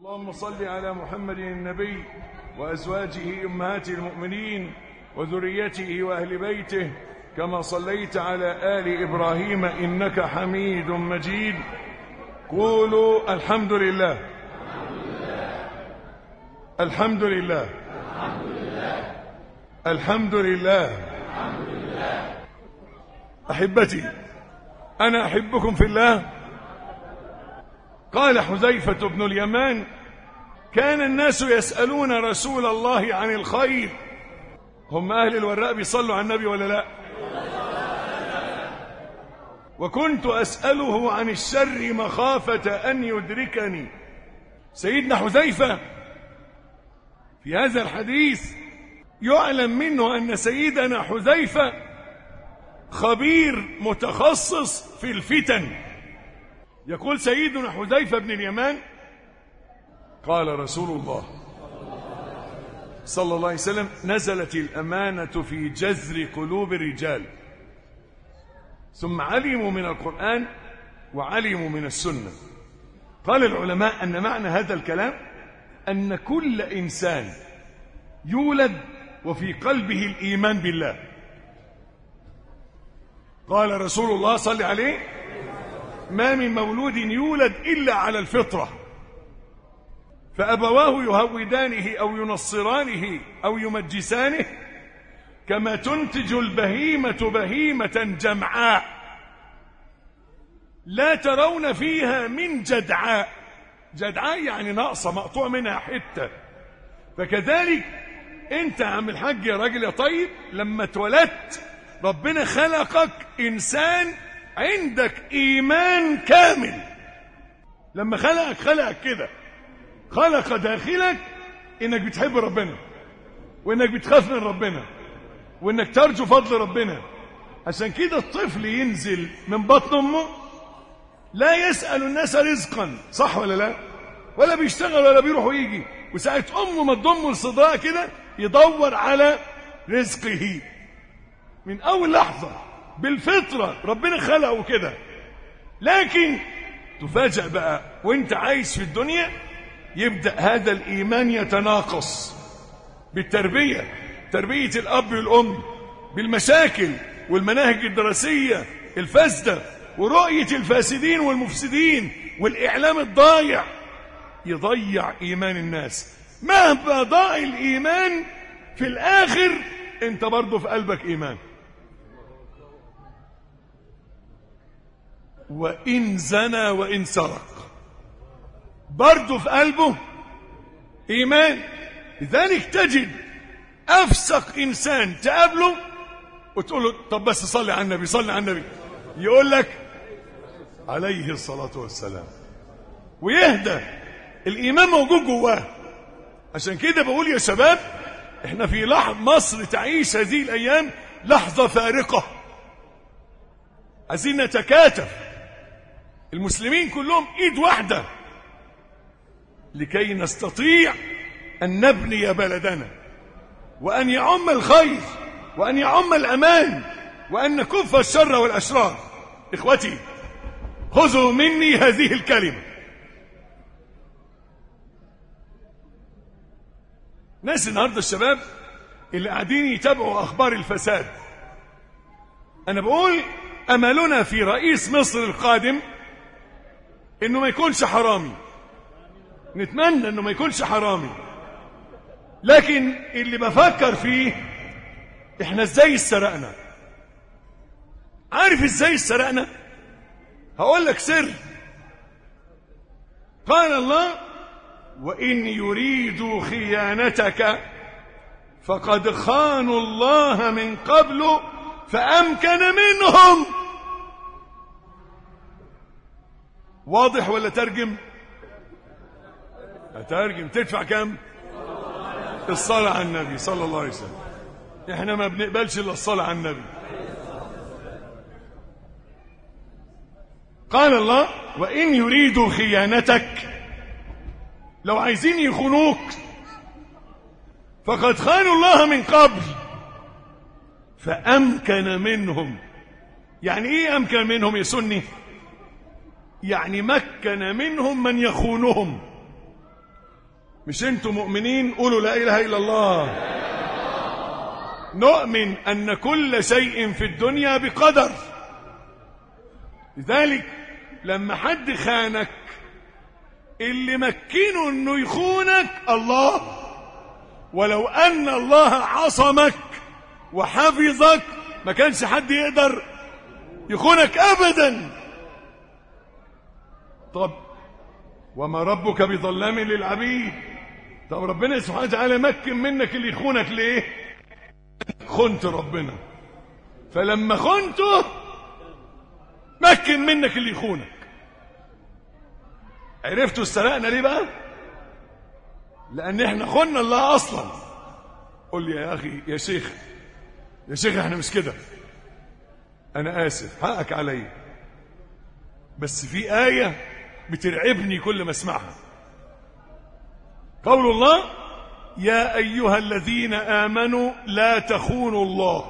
اللهم صل على محمد النبي وأزواجه أمهات المؤمنين وذريته وأهل بيته كما صليت على آل إبراهيم إنك حميد مجيد قولوا الحمد لله الحمد لله الحمد لله أحبتي أنا أحبكم في الله قال حذيفة بن اليمان كان الناس يسألون رسول الله عن الخير هم أهل الوراء بيصلوا على النبي ولا لا وكنت أسأله عن الشر مخافة أن يدركني سيدنا حذيفة في هذا الحديث يعلم منه أن سيدنا حذيفة خبير متخصص في الفتن يقول سيدنا حذيفة بن اليمان قال رسول الله صلى الله عليه وسلم نزلت الأمانة في جذر قلوب الرجال ثم علموا من القرآن وعلموا من السنة قال العلماء أن معنى هذا الكلام أن كل إنسان يولد وفي قلبه الإيمان بالله قال رسول الله صلى عليه ما من مولود يولد إلا على الفطرة فأبواه يهودانه أو ينصرانه أو يمجسانه كما تنتج البهيمة بهيمة جمعاء لا ترون فيها من جدعاء جدعاء يعني ناقصة مقطوع منها حتة فكذلك انت عم الحاج يا راجل يا طيب لما اتولدت ربنا خلقك انسان عندك ايمان كامل لما خلقك خلقك كده خلق داخلك انك بتحب ربنا وانك بتخاف من ربنا وانك ترجو فضل ربنا عشان كده الطفل ينزل من بطن امه لا يسأل الناس رزقا صح ولا لا ولا بيشتغل ولا بيروح ويجي وساعة امه ما تضمه لصدرها كده يدور على رزقه من اول لحظة بالفطرة ربنا خلقه كده لكن تفاجأ بقى وانت عايش في الدنيا يبدأ هذا الإيمان يتناقص بالتربية تربية الأب والأم بالمشاكل والمناهج الدراسية الفاسدة ورؤية الفاسدين والمفسدين والإعلام الضايع يضيع إيمان الناس مهما ضاع الإيمان في الآخر أنت برضه في قلبك إيمان وإن زنى وإن سرق برضه في قلبه إيمان لذلك تجد أفسق إنسان تقابله وتقول له طب بس صلي على النبي صلي على النبي يقول لك عليه الصلاة والسلام ويهدى الإيمان موجود جواه عشان كده بقول يا شباب احنا في لحظة مصر تعيش هذه الأيام لحظة فارقة عايزين نتكاتف المسلمين كلهم ايد واحدة لكي نستطيع أن نبني بلدنا وأن يعم الخير وأن يعم الأمان وأن نكف الشر والأشرار إخوتي خذوا مني هذه الكلمة ناس النهاردة الشباب اللي قاعدين يتابعوا أخبار الفساد أنا بقول أملنا في رئيس مصر القادم إنه ما يكونش حرامي نتمنى إنه ما يكونش حرامي لكن اللي بفكر فيه إحنا إزاي استرقنا عارف إزاي استرقنا هقول لك سر قال الله وإن يريدوا خيانتك فقد خانوا الله من قبل فأمكن منهم واضح ولا ترجم هترجم تدفع كم الصلاة على النبي صلى الله عليه وسلم احنا ما بنقبلش الا الصلاة على النبي قال الله وإن يريدوا خيانتك لو عايزين يخونوك فقد خانوا الله من قبل فأمكن منهم يعني ايه أمكن منهم يا سني يعني مكن منهم من يخونهم مش انتم مؤمنين قولوا لا اله الا الله نؤمن ان كل شيء في الدنيا بقدر لذلك لما حد خانك اللي مكنه انه يخونك الله ولو ان الله عصمك وحفظك ما كانش حد يقدر يخونك ابدا طب وما ربك بظلام للعبيد طب ربنا سبحانه وتعالى مكن منك اللي يخونك ليه خنت ربنا فلما خنته مكن منك اللي يخونك عرفتوا استرقنا ليه بقى لان احنا خنا الله اصلا قول لي يا اخي يا شيخ يا شيخ احنا مش كده انا اسف حقك عليا بس في ايه بترعبني كل ما اسمعها قول الله يا ايها الذين امنوا لا تخونوا الله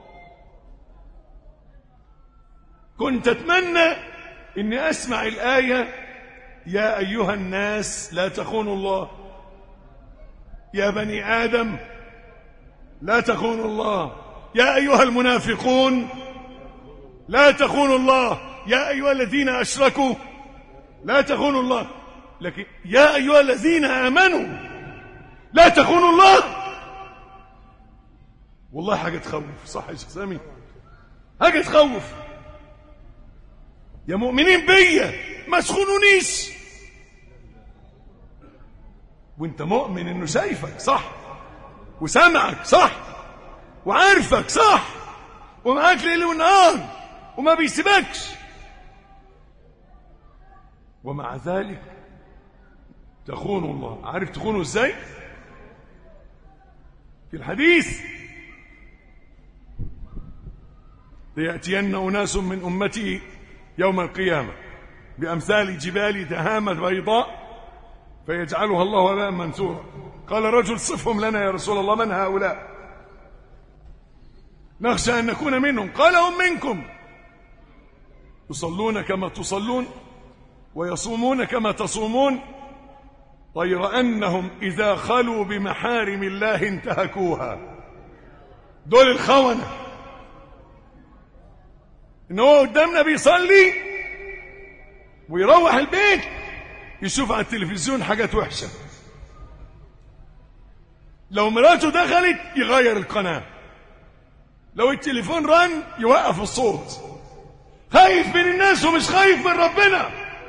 كنت اتمنى اني اسمع الايه يا ايها الناس لا تخونوا الله يا بني ادم لا تخونوا الله يا ايها المنافقون لا تخونوا الله يا ايها الذين اشركوا لا تخونوا الله لكن يا ايها الذين امنوا لا تخونوا الله والله حاجه تخوف صح يا شيخ سامي حاجه تخوف يا مؤمنين بيا ما تخونونيش وانت مؤمن انه شايفك صح وسامعك صح وعارفك صح ومعاك ليل ونهار وما بيسيبكش ومع ذلك تخون الله عارف تخونه ازاي في الحديث ليأتين أناس من أمتي يوم القيامة بأمثال جبال تهامة بيضاء فيجعلها الله هباء منثورا قال رجل صفهم لنا يا رسول الله من هؤلاء نخشى أن نكون منهم قال هم منكم يصلون كما تصلون ويصومون كما تصومون غير أنهم إذا خلوا بمحارم الله انتهكوها دول الخونة إن هو قدامنا بيصلي ويروح البيت يشوف على التلفزيون حاجات وحشة لو مراته دخلت يغير القناة لو التليفون رن يوقف الصوت خايف من الناس ومش خايف من ربنا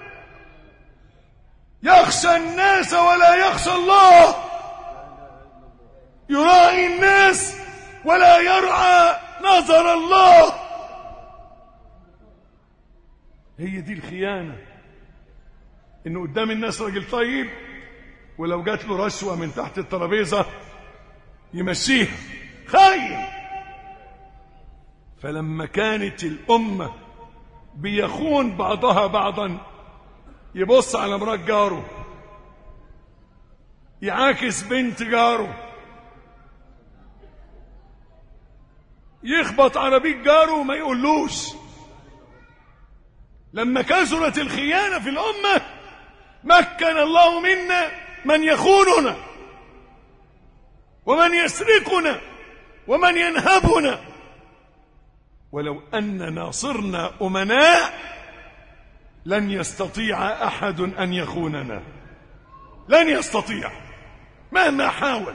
يخشى الناس ولا يخشى الله يراعي الناس ولا يرعى نظر الله هي دي الخيانة انه قدام الناس راجل طيب ولو جات له رشوة من تحت الترابيزة يمشيها خاين فلما كانت الأمة بيخون بعضها بعضا يبص على مرات جاره يعاكس بنت جاره يخبط عربية جاره وما يقولوش لما كثرت الخيانة في الأمة مكن الله منا من يخوننا ومن يسرقنا ومن ينهبنا ولو أننا صرنا أمناء لن يستطيع أحد أن يخوننا لن يستطيع مهما حاول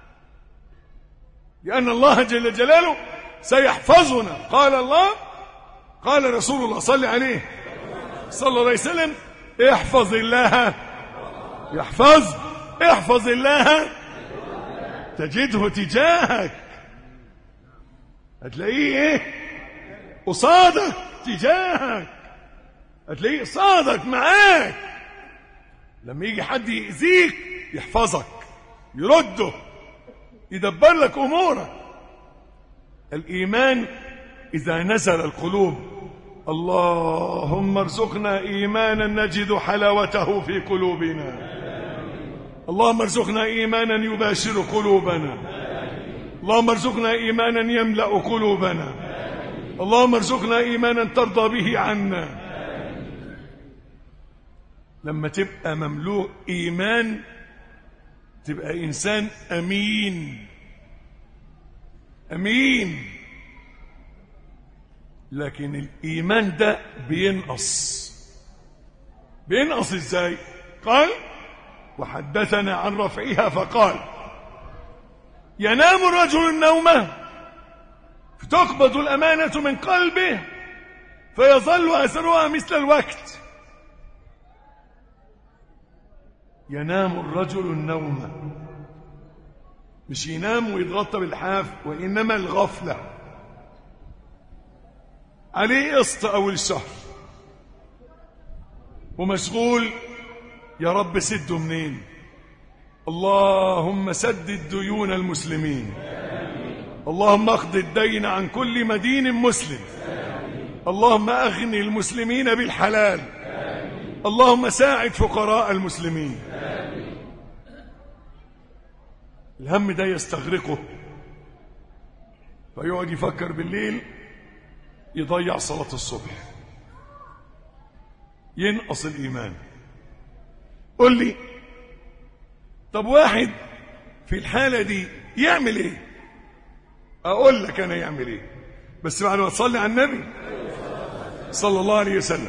لأن الله جل جلاله سيحفظنا قال الله قال رسول الله صلى عليه صلى الله عليه وسلم احفظ الله يحفظ احفظ الله تجده تجاهك هتلاقيه ايه قصادك تجاهك هتلاقيه قصادك معاك لما يجي حد يأذيك يحفظك يرده يدبر لك امورك الايمان اذا نزل القلوب اللهم ارزقنا ايمانا نجد حلاوته في قلوبنا اللهم ارزقنا ايمانا يباشر قلوبنا اللهم ارزقنا ايمانا يملا قلوبنا اللهم ارزقنا ايمانا ترضى به عنا لما تبقى مملوء ايمان تبقى إنسان أمين أمين لكن الإيمان ده بينقص بينقص إزاي قال وحدثنا عن رفعها فقال ينام الرجل النومة فتقبض الأمانة من قلبه فيظل أثرها مثل الوقت ينام الرجل النوم مش ينام ويتغطى بالحاف وإنما الغفلة عليه قسط أول الشهر ومشغول يا رب سده منين اللهم سدد ديون المسلمين اللهم اقض الدين عن كل مدين مسلم اللهم اغني المسلمين بالحلال اللهم ساعد فقراء المسلمين الهم ده يستغرقه فيقعد يفكر بالليل يضيع صلاة الصبح ينقص الإيمان قل لي طب واحد في الحالة دي يعمل ايه اقول لك انا يعمل ايه بس بعد ما تصلي على النبي صلى الله عليه وسلم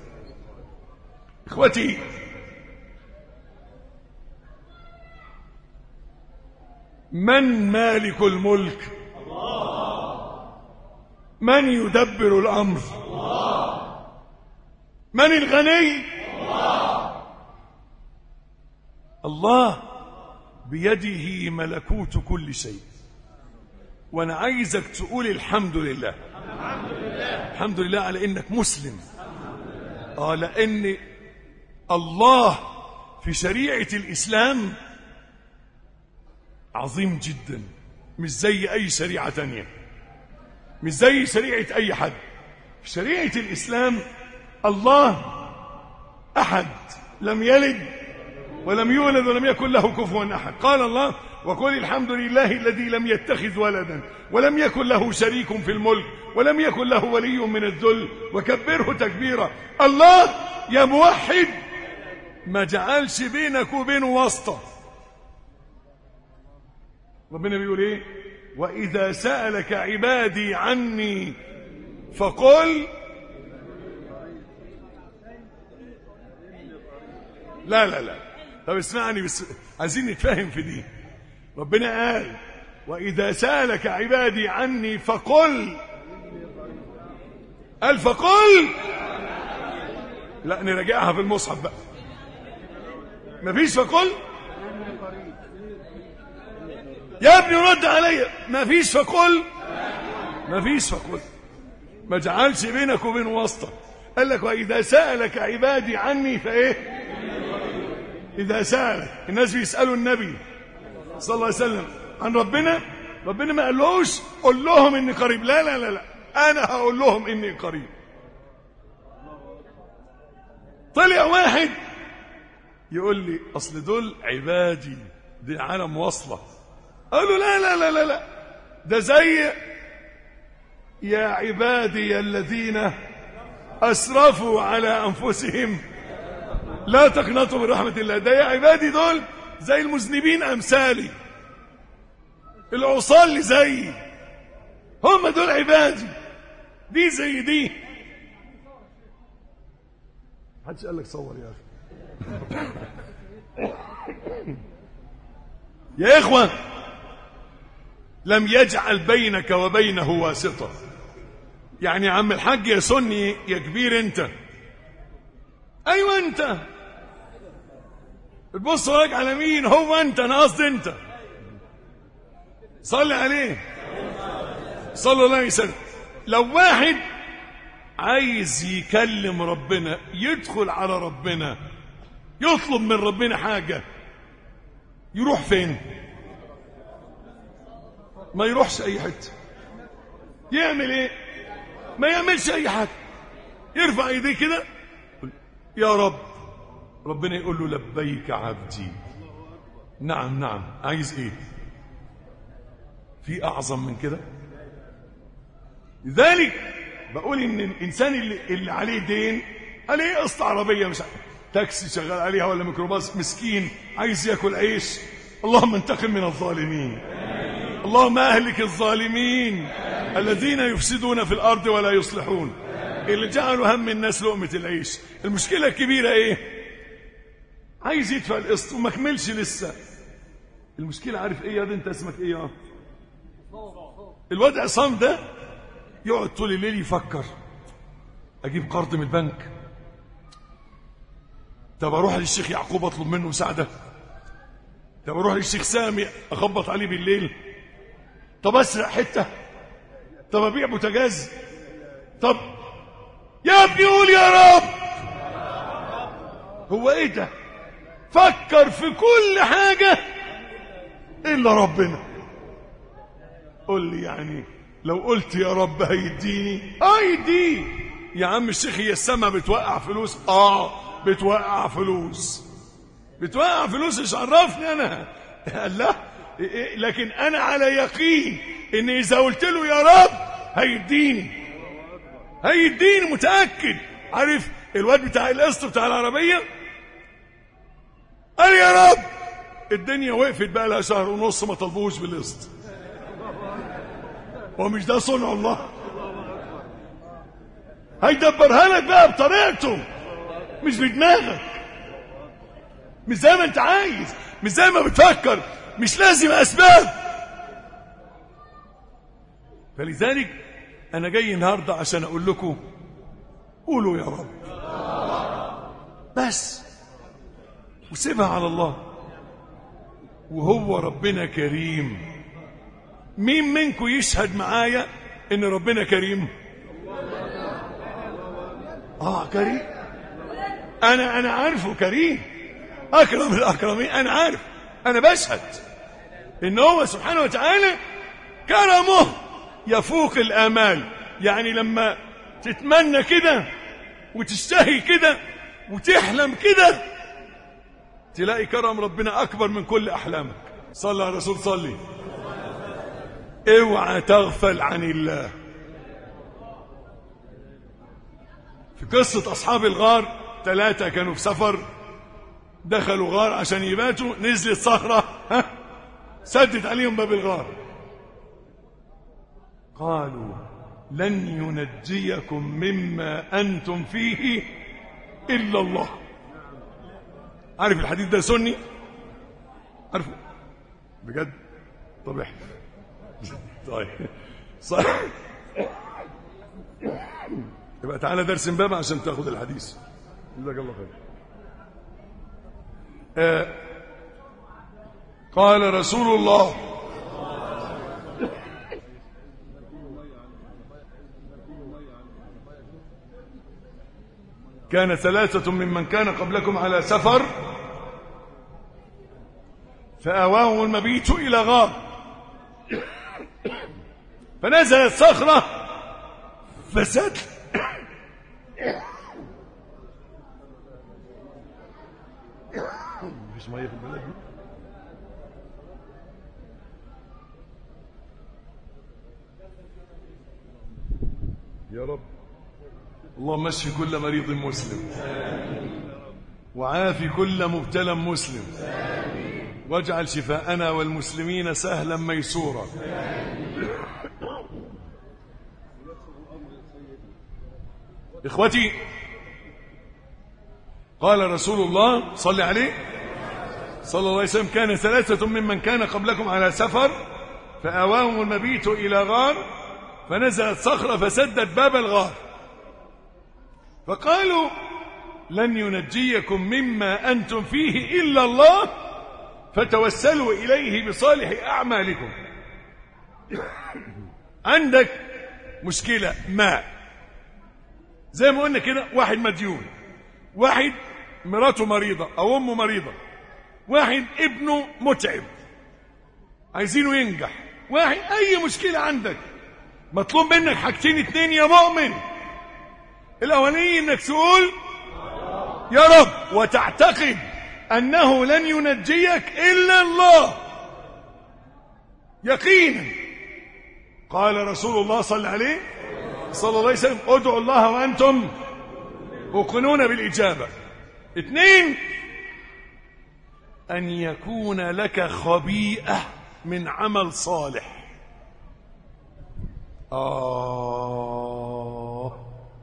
اخوتي من مالك الملك من يدبر الامر من الغني الله بيده ملكوت كل شيء وانا عايزك تقول الحمد لله الحمد لله على انك مسلم اه لان الله في شريعه الاسلام عظيم جدا مش زي اي شريعه تانية مش زي شريعه اي حد في شريعه الاسلام الله احد لم يلد ولم يولد ولم يكن له كفوا احد قال الله وقل الحمد لله الذي لم يتخذ ولدا ولم يكن له شريك في الملك ولم يكن له ولي من الذل وكبره تكبيرا الله يا موحد ما جعلش بينك وبينه واسطه ربنا بيقول ايه واذا سالك عبادي عني فقل لا لا لا طب اسمعني بس عايزين نتفاهم في دي ربنا قال وإذا سألك عبادي عني فقل قال فقل لا نراجعها في المصحف بقى مفيش فقل يا ابني رد عليا مفيش فقل مفيش فقل ما جعلش بينك وبين واسطة قال لك وإذا سألك عبادي عني فإيه إذا سألك الناس بيسألوا النبي صلى الله عليه وسلم عن ربنا ربنا ما قالوش قول لهم اني قريب لا لا لا لا انا هقول لهم اني قريب طلع واحد يقول لي اصل دول عبادي دي عالم واصله قالوا لا لا لا لا لا ده زي يا عبادي الذين اسرفوا على انفسهم لا تقنطوا من رحمه الله ده يا عبادي دول زي المذنبين امثالي العصاه اللي زيي هم دول عبادي دي زي دي محدش قال لك صور يا اخي يا اخوه لم يجعل بينك وبينه واسطه يعني يا عم الحاج يا سني يا كبير انت ايوه انت تبص وراك على مين هو انت انا قصدي انت صلي عليه صلى الله عليه وسلم لو واحد عايز يكلم ربنا يدخل على ربنا يطلب من ربنا حاجة يروح فين ما يروحش اي حته يعمل ايه ما يعملش اي حاجه يرفع ايديه كده يا رب ربنا يقول له لبيك عبدي نعم نعم عايز ايه في اعظم من كده لذلك بقول ان الانسان اللي, اللي عليه دين عليه قسط عربيه مش عارف. تاكسي شغال عليها ولا ميكروباص مسكين عايز ياكل عيش اللهم انتقم من الظالمين اللهم اهلك الظالمين الذين يفسدون في الارض ولا يصلحون اللي جعلوا هم الناس لقمه العيش المشكله الكبيره ايه عايز يدفع القسط وما كملش لسه المشكله عارف ايه يا ده انت اسمك ايه يا الواد عصام ده يقعد طول الليل يفكر اجيب قرض من البنك طب اروح للشيخ يعقوب اطلب منه مساعده طب اروح للشيخ سامي اخبط عليه بالليل طب اسرق حته طب ابيع بوتاجاز طب يا ابني قول يا رب هو ايه ده فكر في كل حاجه الا ربنا قول لي يعني لو قلت يا رب هيديني هيديني يا عم الشيخ هي السما بتوقع فلوس اه بتوقع فلوس بتوقع فلوس ايش عرفني انا لا لكن انا على يقين ان اذا قلت له يا رب هيديني هيديني متاكد عارف الواد بتاع القسط بتاع العربيه قال يا رب الدنيا وقفت بقى لها شهر ونص ما طلبوش بالقسط هو مش ده صنع الله هيدبرها لك بقى بطريقته مش بدماغك مش زي ما انت عايز مش زي ما بتفكر مش لازم اسباب فلذلك انا جاي النهارده عشان اقول لكم قولوا يا رب بس وسيبها على الله وهو ربنا كريم مين منكم يشهد معايا ان ربنا كريم اه كريم انا انا عارفه كريم اكرم الاكرمين انا عارف انا بشهد ان هو سبحانه وتعالى كرمه يفوق الامال يعني لما تتمنى كده وتشتهي كده وتحلم كده تلاقي كرم ربنا اكبر من كل احلامك صلى على الرسول صلي اوعى تغفل عن الله في قصة أصحاب الغار ثلاثة كانوا في سفر دخلوا غار عشان يباتوا نزلت صخرة ها سدت عليهم باب الغار قالوا لن ينجيكم مما أنتم فيه إلا الله عارف الحديث ده سني عارفه بجد طب احلف طيب صح يبقى تعالى درس امبابة عشان تاخد الحديث جزاك الله خير آه قال رسول الله كان ثلاثة ممن كان قبلكم على سفر فآواهم المبيت إلى غار فنزلت صخرة فسد مفيش ميه في البلد دي يا رب اللهم اشف كل مريض مسلم وعافي كل مبتلى مسلم واجعل شفاءنا والمسلمين سهلا ميسورا اخوتي قال رسول الله صلى عليه صلى الله عليه وسلم كان ثلاثة ممن كان قبلكم على سفر فآواهم المبيت إلى غار فنزلت صخرة فسدت باب الغار فقالوا لن ينجيكم مما أنتم فيه إلا الله فتوسلوا إليه بصالح أعمالكم عندك مشكلة ما زي ما قلنا كده واحد مديون واحد مراته مريضة أو أمه مريضة واحد ابنه متعب عايزينه ينجح واحد أي مشكلة عندك مطلوب منك حاجتين اتنين يا مؤمن الأولاني إنك تقول يا رب وتعتقد أنه لن ينجيك إلا الله يقينا قال رسول الله صلى عليه صلى الله عليه وسلم ادعوا الله وأنتم موقنون بالإجابة اثنين أن يكون لك خبيئة من عمل صالح آه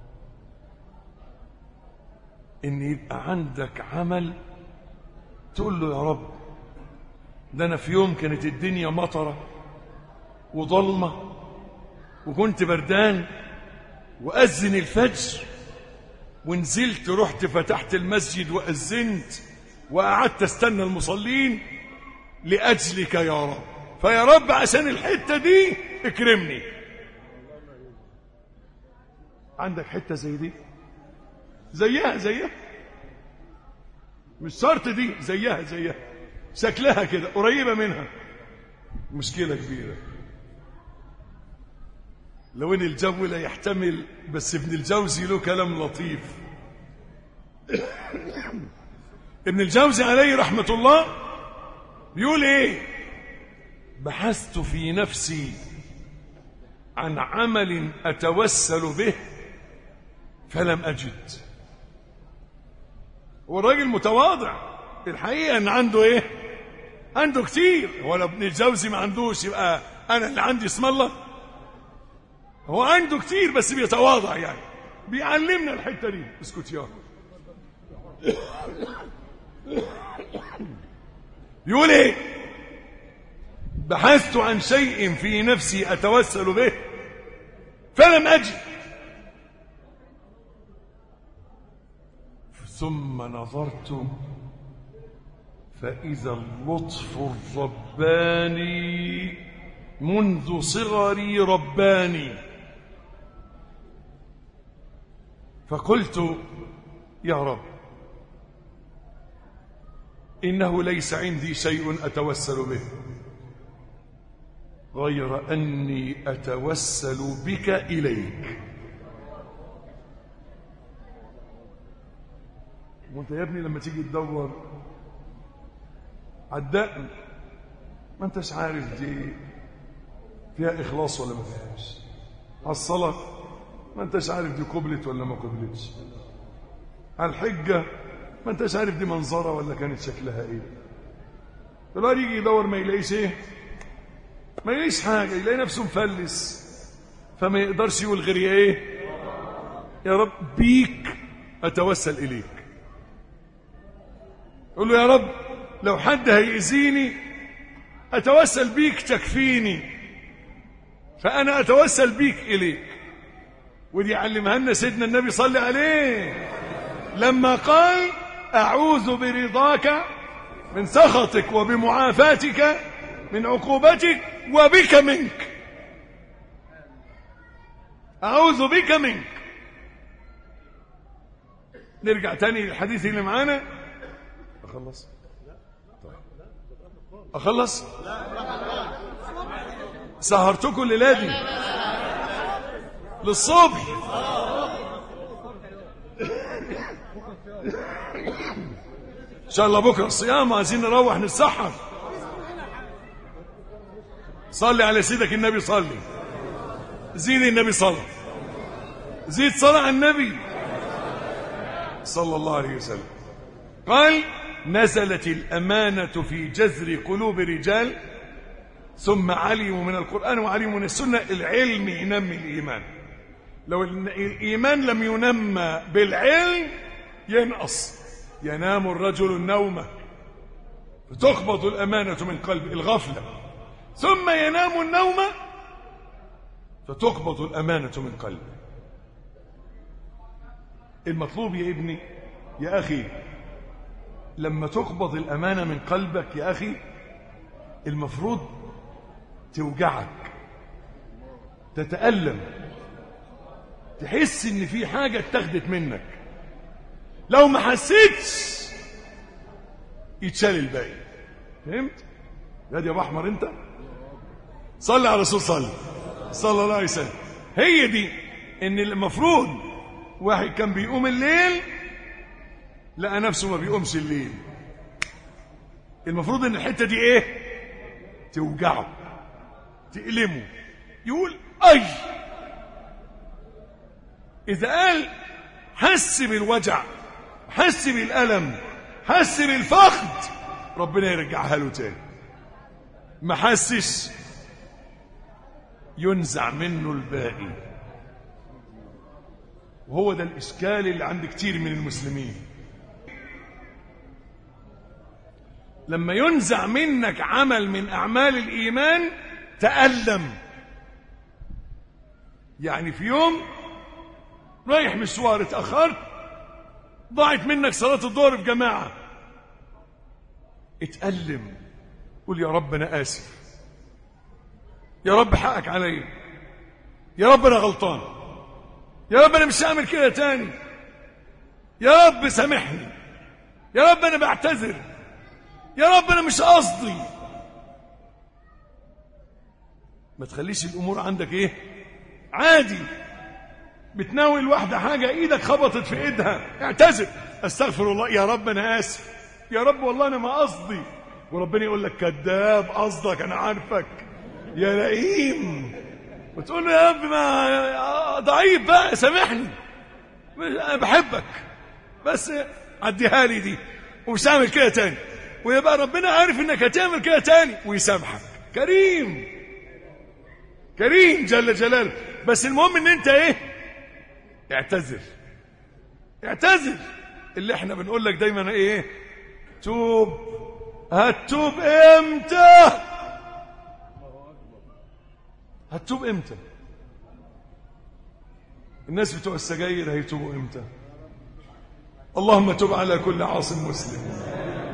إن يبقى عندك عمل تقول له يا رب ده أنا في يوم كانت الدنيا مطرة وضلمة وكنت بردان وأذن الفجر ونزلت رحت فتحت المسجد وأذنت وقعدت استنى المصلين لأجلك يا رب فيا رب عشان الحتة دي اكرمني عندك حتة زي دي زيها زيها مش شرط دي زيها زيها شكلها كده قريبة منها مشكلة كبيرة لو ان الجو لا يحتمل بس ابن الجوزي له كلام لطيف ابن الجوزي عليه رحمة الله بيقول ايه بحثت في نفسي عن عمل اتوسل به فلم اجد هو الراجل متواضع الحقيقة ان عنده ايه عنده كتير ولا ابن الجوزي ما عندوش يبقى انا اللي عندي اسم الله هو عنده كتير بس بيتواضع يعني بيعلمنا الحتة دي اسكت يا يقول ايه بحثت عن شيء في نفسي اتوسل به فلم اجد ثم نظرت فاذا اللطف الرباني منذ صغري رباني فقلت يا رب إنه ليس عندي شيء أتوسل به غير أني أتوسل بك إليك وانت يا ابني لما تيجي تدور عالدقن ما انتش عارف دي فيها إخلاص ولا ما فيهاش على الصلاة ما انتش عارف دي قبلت ولا ما قبلتش على الحجة ما انتش عارف دي منظرة ولا كانت شكلها ايه الواحد يجي يدور ما يلاقيش ايه ما يلاقيش حاجة يلاقي نفسه مفلس فما يقدرش يقول غير ايه يا رب بيك اتوسل اليك يقول له يا رب لو حد هيأذيني اتوسل بيك تكفيني فانا اتوسل بيك اليك ودي علمها لنا سيدنا النبي صلى عليه لما قال أعوذ برضاك من سخطك وبمعافاتك من عقوبتك وبك منك أعوذ بك منك نرجع تاني للحديث اللي معانا أخلص طيب. أخلص سهرتكم الليلة دي للصبح ان شاء الله بكره الصيام عايزين نروح نتسحر صلي على سيدك النبي صلي زيد النبي صلى زيد صلى على النبي صلى الله عليه وسلم قال نزلت الأمانة في جذر قلوب الرجال ثم علموا من القرآن وعلموا من السنة العلم ينمي الإيمان لو الإيمان لم ينمى بالعلم ينقص ينام الرجل النوم فتخبط الأمانة من قلبه الغفلة ثم ينام النوم فتقبض الأمانة من قلبه المطلوب يا ابني يا أخي لما تقبض الأمانة من قلبك يا أخي المفروض توجعك تتألم تحس ان في حاجة اتخذت منك لو ما حسيتش يتشال الباقي فهمت يا دي ابو احمر انت صلي على الرسول صلي صلى الله عليه وسلم هي دي ان المفروض واحد كان بيقوم الليل لقى نفسه ما بيقومش الليل المفروض ان الحته دي ايه توجعه تألمه يقول اي اذا قال حس بالوجع حس بالالم حس بالفقد ربنا يرجعها له تاني ما حسش ينزع منه الباقي وهو ده الإشكال اللي عند كتير من المسلمين لما ينزع منك عمل من أعمال الإيمان تألم يعني في يوم رايح مشوار اتأخرت ضاعت منك صلاة الظهر في جماعة اتألم قول يا رب أنا آسف يا رب حقك عليا يا رب أنا غلطان يا رب أنا مش هعمل كده تاني يا رب سامحني يا رب أنا بعتذر يا رب أنا مش قصدي ما تخليش الأمور عندك إيه عادي بتناول واحدة حاجة إيدك خبطت في إيدها اعتذر استغفر الله يا رب أنا آسف يا رب والله أنا ما قصدي وربنا يقول لك كذاب قصدك أنا عارفك يا لئيم وتقول له يا رب ما ضعيف بقى سامحني أنا بحبك بس عديها لي دي ومش هعمل كده تاني ويبقى ربنا عارف انك هتعمل كده تاني ويسامحك كريم كريم جل جلاله بس المهم ان انت ايه اعتذر اعتذر اللي احنا بنقول لك دايما ايه توب هتوب امتى هتوب امتى الناس بتوع السجاير هيتوبوا امتى اللهم تب على كل عاصم مسلم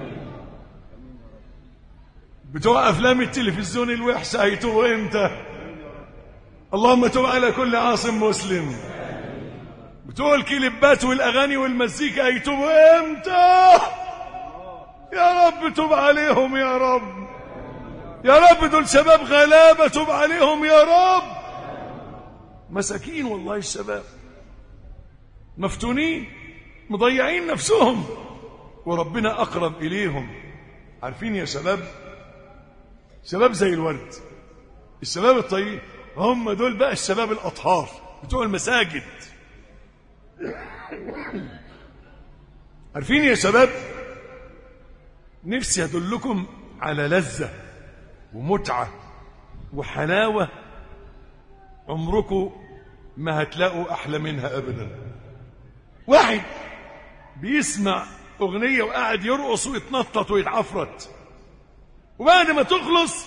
بتوع افلام التلفزيون الوحشه هيتوبوا امتى اللهم تب على كل عاصم مسلم بتوع الكليبات والاغاني والمزيكا هيتوبوا امتى يا رب تب عليهم يا رب يا رب دول شباب غلابه تب عليهم يا رب مساكين والله الشباب مفتونين مضيعين نفسهم وربنا اقرب اليهم عارفين يا شباب شباب زي الورد الشباب الطيب هم دول بقى الشباب الأطهار بتوع المساجد عارفين يا شباب نفسي أدلكم على لذة ومتعة وحلاوة عمركم ما هتلاقوا أحلى منها أبدا واحد بيسمع أغنية وقاعد يرقص ويتنطط ويتعفرت وبعد ما تخلص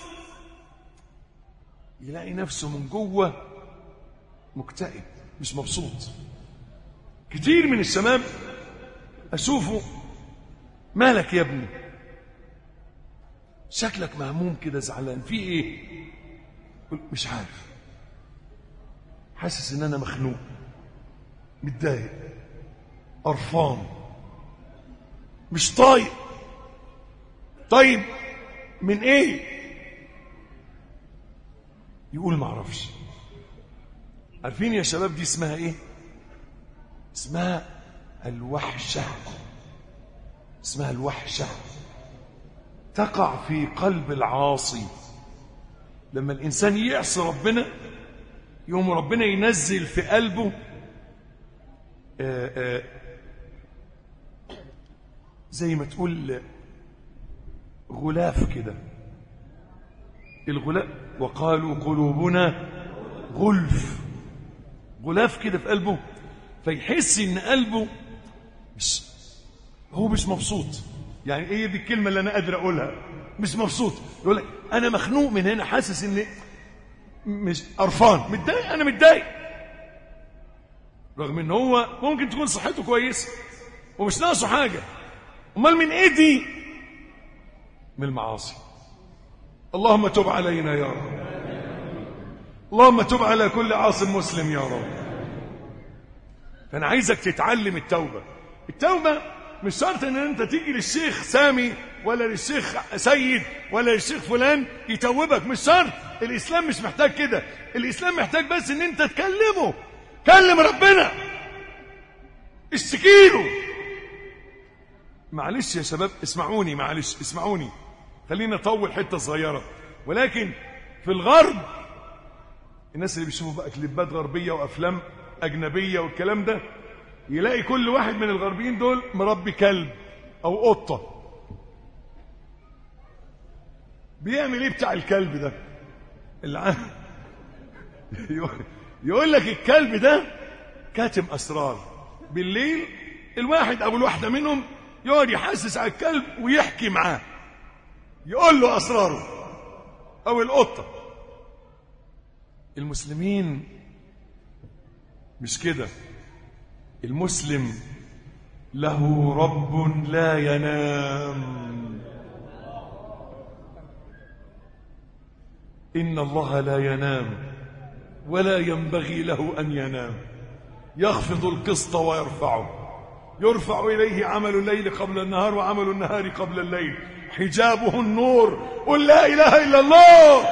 يلاقي نفسه من جوه مكتئب مش مبسوط كتير من الشباب اشوفه مالك يا ابني شكلك مهموم كده زعلان في ايه مش عارف حاسس ان انا مخنوق متضايق قرفان مش طايق طيب من ايه يقول ما اعرفش عارفين يا شباب دي اسمها ايه اسمها الوحشة اسمها الوحشة تقع في قلب العاصي لما الإنسان يعصي ربنا يوم ربنا ينزل في قلبه آآ آآ زي ما تقول غلاف كده الغلاف وقالوا قلوبنا غلف غلاف كده في قلبه فيحس ان قلبه مش هو مش مبسوط يعني ايه دي الكلمه اللي انا قادر اقولها مش مبسوط يقول لك انا مخنوق من هنا حاسس ان مش قرفان متضايق انا متضايق رغم ان هو ممكن تكون صحته كويسه ومش ناقصه حاجه امال من ايه دي من المعاصي اللهم تب علينا يا رب اللهم تب على كل عاصم مسلم يا رب فانا عايزك تتعلم التوبه التوبه مش شرط ان انت تيجي للشيخ سامي ولا للشيخ سيد ولا للشيخ فلان يتوبك مش شرط الاسلام مش محتاج كده الاسلام محتاج بس ان انت تكلمه كلم ربنا اشتكيله معلش يا شباب اسمعوني معلش اسمعوني خلينا نطول حته صغيره ولكن في الغرب الناس اللي بيشوفوا بقى كليبات غربيه وافلام اجنبيه والكلام ده يلاقي كل واحد من الغربيين دول مربي كلب او قطه بيعمل ايه بتاع الكلب ده اللي عن... يقول لك الكلب ده كاتم اسرار بالليل الواحد او الواحده منهم يقعد يحسس على الكلب ويحكي معاه يقول له اسراره او القطه المسلمين مش كده المسلم له رب لا ينام إن الله لا ينام ولا ينبغي له أن ينام يخفض القسط ويرفعه يرفع إليه عمل الليل قبل النهار وعمل النهار قبل الليل حجابه النور قل لا إله إلا الله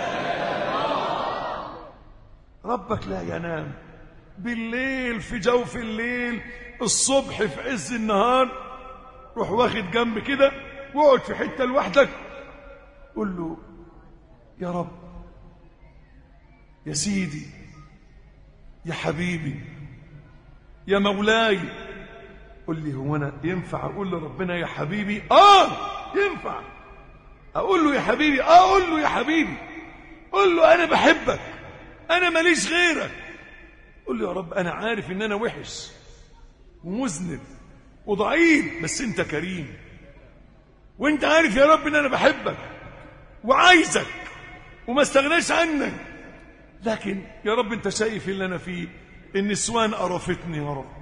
ربك لا ينام بالليل في جوف الليل الصبح في عز النهار روح واخد جنب كده واقعد في حتة لوحدك قول له يا رب يا سيدي يا حبيبي يا مولاي قل لي هو انا ينفع اقول لربنا يا حبيبي اه ينفع اقول له يا حبيبي اه اقول له يا حبيبي قل له انا بحبك انا ماليش غيرك قل له يا رب انا عارف ان انا وحش ومذنب وضعيف بس انت كريم وانت عارف يا رب ان انا بحبك وعايزك وما استغناش عنك لكن يا رب انت شايف اللي انا فيه النسوان قرفتني يا رب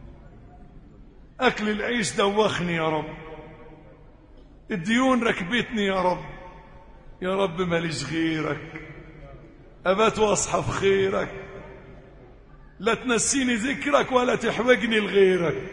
اكل العيش دوخني يا رب الديون ركبتني يا رب يا رب ماليش غيرك ابات واصحى في خيرك لا تنسيني ذكرك ولا تحوجني لغيرك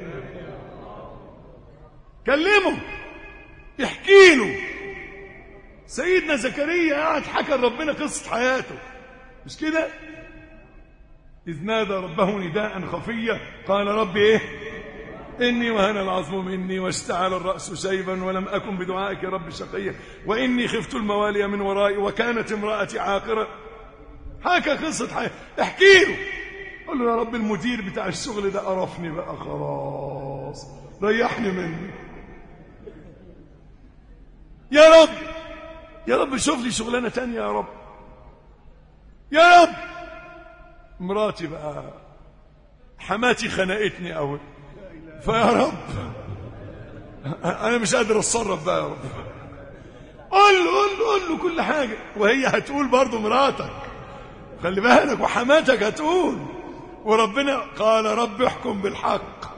كلمه احكي له سيدنا زكريا قاعد حكى لربنا قصة حياته مش كده إذ نادى ربه نداء خفيا قال رب إيه إني وهن العظم مني واشتعل الرأس شيبا ولم أكن بدعائك رب شقيا وإني خفت الموالي من ورائي وكانت امرأتي عاقرة حكى قصة حياة احكي له قل له يا رب المدير بتاع الشغل ده قرفني بقى خلاص ريحني منه يا رب يا رب شوف لي شغلانة تانية يا رب يا رب مراتي بقى حماتي خنقتني قوي فيا رب انا مش قادر اتصرف بقى يا رب قول له قول له قول له كل حاجه وهي هتقول برضه مراتك خلي بالك وحماتك هتقول وربنا قال رب احكم بالحق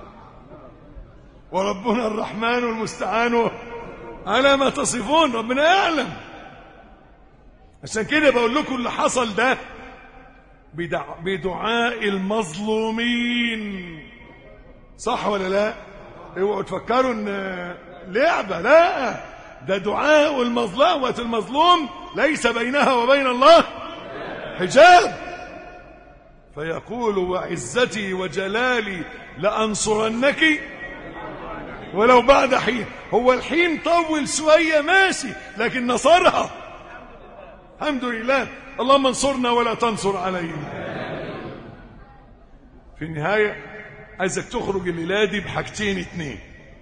وربنا الرحمن المستعان على ما تصفون ربنا يعلم عشان كده بقول لكم اللي حصل ده بدع... بدعاء المظلومين صح ولا لا اوعوا تفكروا ان لعبه لا ده دعاء المظلمه المظلوم ليس بينها وبين الله حجاب فيقول وعزتي وجلالي لانصرنك ولو بعد حين هو الحين طول شويه ماشي لكن نصرها الحمد لله اللهم انصرنا ولا تنصر علينا في النهاية عايزك تخرج الليلة دي بحاجتين اتنين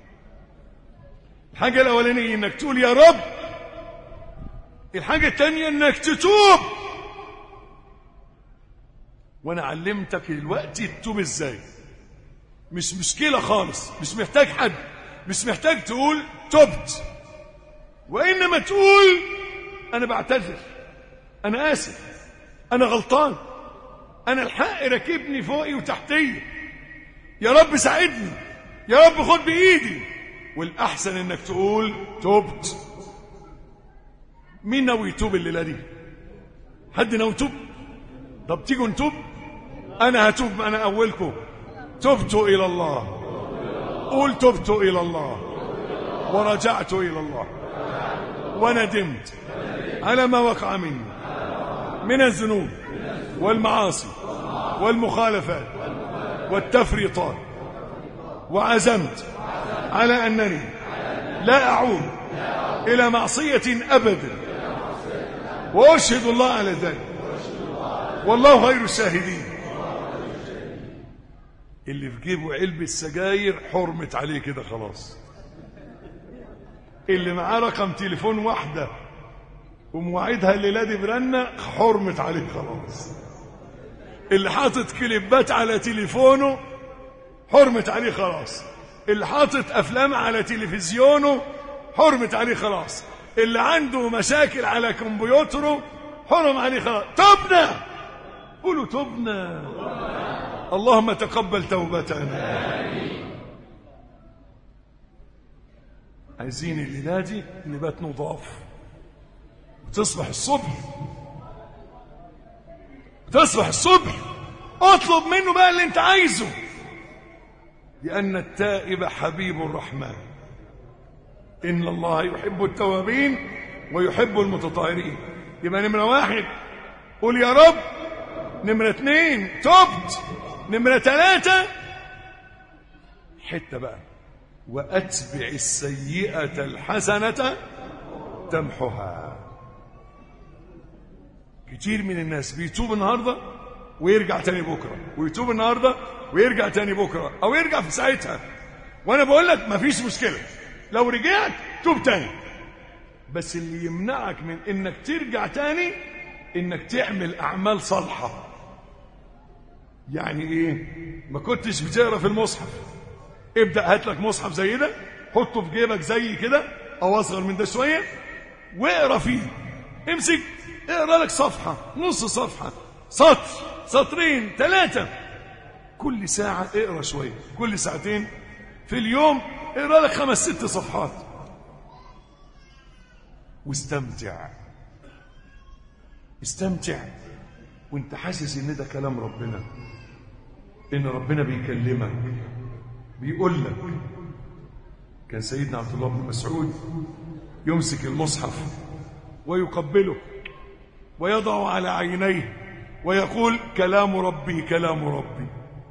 الحاجة الأولانية انك تقول يا رب الحاجة التانية انك تتوب وانا علمتك دلوقتي تتوب ازاي مش مشكلة خالص مش محتاج حد مش محتاج تقول تبت وإنما تقول أنا بعتذر أنا آسف أنا غلطان أنا الحق راكبني فوقي وتحتي يا رب ساعدني يا رب خد بإيدي والأحسن إنك تقول تبت مين ناوي يتوب الليلة دي حد ناوي يتوب طب تيجوا نتوب أنا هتوب أنا أولكم تبت إلى الله قول تبت إلى الله ورجعت إلى الله وندمت على ما وقع مني من الذنوب والمعاصي والمخالفات والتفريطات وعزمت على أنني لا أعود إلى معصية أبدا وأشهد الله على ذلك والله خير الشاهدين اللي في جيبه علبة سجاير حرمت عليه كده خلاص اللي معاه رقم تليفون واحدة ومواعيدها الليله دي برنه حرمت عليه خلاص اللي حاطط كليبات على تليفونه حرمت عليه خلاص اللي حاطط افلام على تلفزيونه حرمت عليه خلاص اللي عنده مشاكل على كمبيوتره حرم عليه خلاص تبنا قولوا تبنا اللهم تقبل توبتنا عايزين الليله دي نبات نضاف تصبح الصبح تصبح الصبح اطلب منه بقى اللي انت عايزه لأن التائب حبيب الرحمن إن الله يحب التوابين ويحب المتطهرين يبقى نمرة واحد قول يا رب نمرة اتنين تبت نمرة تلاتة حتة بقى وأتبع السيئة الحسنة تمحها كتير من الناس بيتوب النهارده ويرجع تاني بكره ويتوب النهارده ويرجع تاني بكره او يرجع في ساعتها وانا بقول لك مفيش مشكله لو رجعت توب تاني بس اللي يمنعك من انك ترجع تاني انك تعمل اعمال صالحه يعني ايه ما كنتش بتقرا في المصحف ابدا هات لك مصحف زي ده حطه في جيبك زي كده او اصغر من ده شويه واقرا فيه امسك اقرا لك صفحه نص صفحه سطر سطرين ثلاثه كل ساعه اقرا شويه كل ساعتين في اليوم اقرا لك خمس ست صفحات واستمتع استمتع وانت حاسس ان ده كلام ربنا ان ربنا بيكلمك بيقول لك كان سيدنا عبد الله بن مسعود يمسك المصحف ويقبله ويضع على عينيه ويقول كلام ربي كلام ربي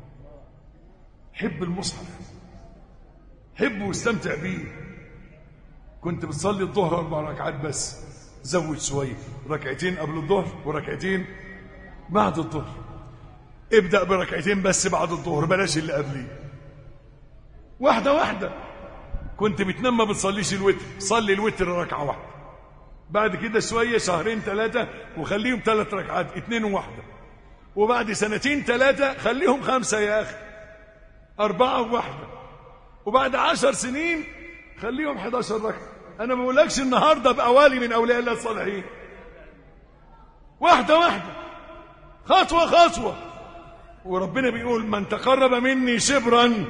حب المصحف حبه واستمتع بيه كنت بتصلي الظهر اربع ركعات بس زود شويه ركعتين قبل الظهر وركعتين بعد الظهر ابدا بركعتين بس بعد الظهر بلاش اللي قبليه واحده واحده كنت بتنام ما بتصليش الوتر صلي الوتر ركعه واحده بعد كده شويه شهرين ثلاثه وخليهم ثلاث ركعات اثنين وواحده وبعد سنتين ثلاثه خليهم خمسه يا اخي اربعه وواحده وبعد عشر سنين خليهم 11 ركعه انا ما بقولكش النهارده ابقى والي من اولياء الله الصالحين واحده واحده خطوه خطوه وربنا بيقول من تقرب مني شبرا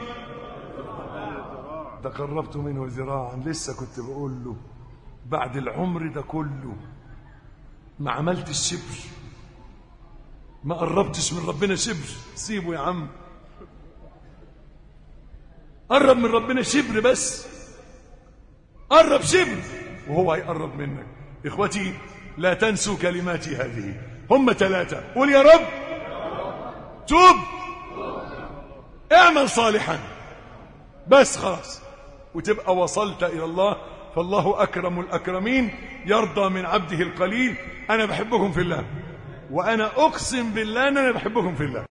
تقربت منه ذراعا لسه كنت بقول له بعد العمر ده كله ما عملتش شبر ما قربتش من ربنا شبر سيبه يا عم قرب من ربنا شبر بس قرب شبر وهو هيقرب منك اخوتي لا تنسوا كلماتي هذه هم ثلاثة قول يا رب توب اعمل صالحا بس خلاص وتبقى وصلت إلى الله فالله أكرم الأكرمين يرضى من عبده القليل أنا بحبكم في الله وأنا أقسم بالله أن أنا بحبكم في الله